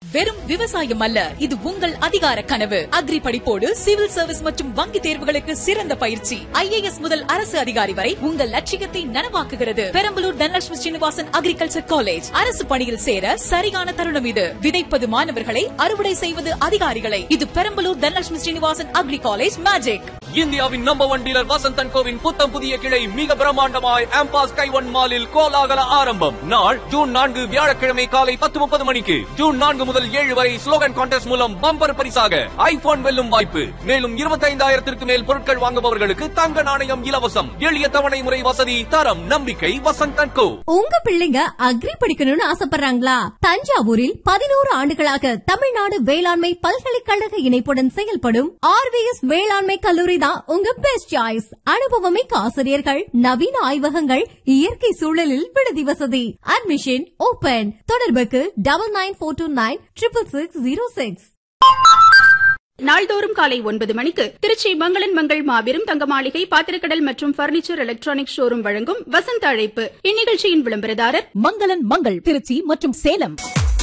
வெறும் விவசாயம் அல்ல இது உங்கள் அதிகார கனவு அக்ரி படிப்போடு சிவில் சர்வீஸ் மற்றும் வங்கி தேர்வுகளுக்கு சிறந்த பயிற்சி ஐஏஎஸ் முதல் அரசு அதிகாரி வரை உங்கள் லட்சியத்தை நனவாக்குகிறது பெரம்பலூர் தனலட்சுமி ஸ்ரீனிவாசன் அக்ரிகல்ச்சர் காலேஜ் அரசு பணியில் சேர சரியான தருணம் இது விதைப்பது மாணவர்களை அறுவடை செய்வது அதிகாரிகளை இது Perambalur Dhanalakshmi Srinivasan agri college magic இந்தியாவின் நம்பர் ஒன் டீலர் வசந்தன் கோவின் புத்தம் புதிய கிளை மிக பிரம்மாண்டமாய் ஆம்பாஸ் கைவன் மாலில் கோலாகல ஆரம்பம் நாள் ஜூன் நான்கு வியாழக்கிழமை காலை பத்து முப்பது மணிக்கு ஜூன் நான்கு முதல் ஏழு வரை ஸ்லோகன் கான்டெஸ்ட் மூலம் பம்பர் பரிசாக ஐபோன் வெல்லும் வாய்ப்பு மேலும் இருபத்தைந்தாயிரத்திற்கு மேல் பொருட்கள் வாங்குபவர்களுக்கு தங்க நாணயம் இலவசம் எளிய தவணை முறை வசதி தரம் நம்பிக்கை வசந்தன் கோ உங்க பிள்ளைங்க அக்ரி படிக்கணும்னு ஆசைப்படுறாங்களா தஞ்சாவூரில் பதினோரு ஆண்டுகளாக தமிழ்நாடு வேளாண்மை பல்கலைக்கழக இணைப்புடன் செயல்படும் ஆர்விஎஸ் வேளாண்மை கல்லூரி தான் உங்க பெஸ்ட் சாய்ஸ் அனுபவமிக்க ஆசிரியர்கள் நவீன ஆய்வகங்கள் இயற்கை சூழலில் விடுதி வசதி அட்மிஷன் ஓபன் தொடர்புக்கு double nine four two nine triple six zero six நாள்தோறும் காலை ஒன்பது மணிக்கு திருச்சி மங்களன் மங்கள் மாபெரும் தங்க மாளிகை பாத்திரக்கடல் மற்றும் பர்னிச்சர் எலக்ட்ரானிக் ஷோரூம் வழங்கும் வசந்த அழைப்பு இந்நிகழ்ச்சியின் விளம்பரதாரர் மங்களன் மங்கள் திருச்சி மற்றும் சேலம்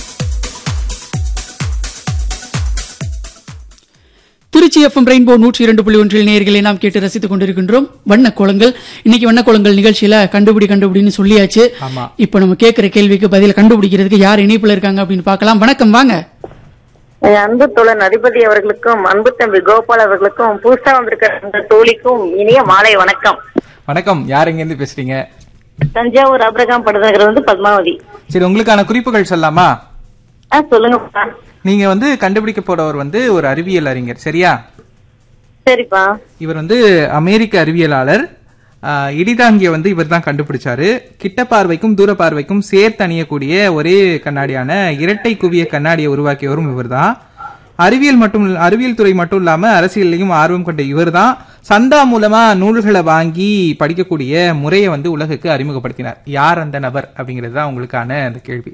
திருச்சி எஃப்எம் ரெயின்போ நூற்றி இரண்டு புள்ளி ஒன்றில் நேர்களை நாம் கேட்டு ரசித்துக் கொண்டிருக்கின்றோம் வண்ண கோலங்கள் இன்னைக்கு வண்ண கோலங்கள் நிகழ்ச்சியில கண்டுபிடி கண்டுபிடின்னு சொல்லியாச்சு ஆமா. இப்போ நம்ம கேட்கிற கேள்விக்கு பதில் கண்டுபிடிக்கிறதுக்கு யார் இணைப்புல இருக்காங்க அப்படின்னு பார்க்கலாம் வணக்கம் வாங்க என் அன்பு தோழன் அதிபதி அவர்களுக்கும் அன்பு தம்பி கோபால் அவர்களுக்கும் புதுசா வந்திருக்கிற அந்த தோழிக்கும் இனிய மாலை வணக்கம் வணக்கம் யார் எங்க இருந்து பேசுறீங்க தஞ்சாவூர் அபிரகாம் படுநகர் வந்து பத்மாவதி சரி உங்களுக்கான குறிப்புகள் சொல்லலாமா ஆ சொல்லுங்கப்பா நீங்க வந்து கண்டுபிடிக்க போறவர் வந்து ஒரு அறிவியல் அறிஞர் சரியா சரிப்பா இவர் வந்து அமெரிக்க அறிவியலாளர் ஆஹ், இடிதாங்கிய வந்து இவர் தான் கண்டுபிடிச்சாரு கிட்ட பார்வைக்கும் தூர பார்வைக்கும் சேர்த்து அணியக்கூடிய ஒரே கண்ணாடியான இரட்டை குவிய கண்ணாடியை உருவாக்கியவரும் இவர்தான் அறிவியல் மட்டும் அறிவியல் துறை மட்டும் இல்லாம அரசியல்லையும் ஆர்வம் கொண்ட இவர்தான் சந்தா மூலமா நூல்களை வாங்கி படிக்கக்கூடிய முறையை வந்து உலகுக்கு அறிமுகப்படுத்தினார் யார் அந்த நபர் அப்படிங்கிறது தான் உங்களுக்கான அந்த கேள்வி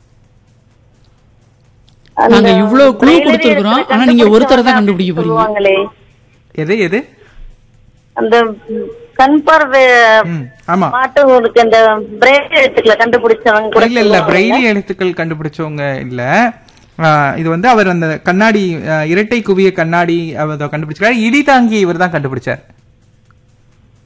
நாங்க இவ்வளவு குழு braille கொடுத்திருக்கிறோம் எழுத்துல ஆனா நீங்க ஒருத்தரை தான் கண்டுபிடிச்சவங்க கண்டுபிடிக்க போறீங்க சொல்லுவாங்களே எது எது அந்த கண் பார்வை ம், ஆமா மாட்டுவங்களுக்கு அந்த பிரேக் எழுத்துக்களை கண்டுபிடிச்சவங்க கூட இல்ல இல்ல சொல்லுவாங்கல்ல? பிரெய்லி எழுத்துக்கள் கண்டுபிடிச்சவங்க இல்ல ஆஹ் இது வந்து அவர் அந்த கண்ணாடி ஆஹ் இரட்டை குவிய கண்ணாடி அவர் கண்டுபிடிச்சார் இடி தாங்கி இவர் தான் கண்டுபிடிச்சார்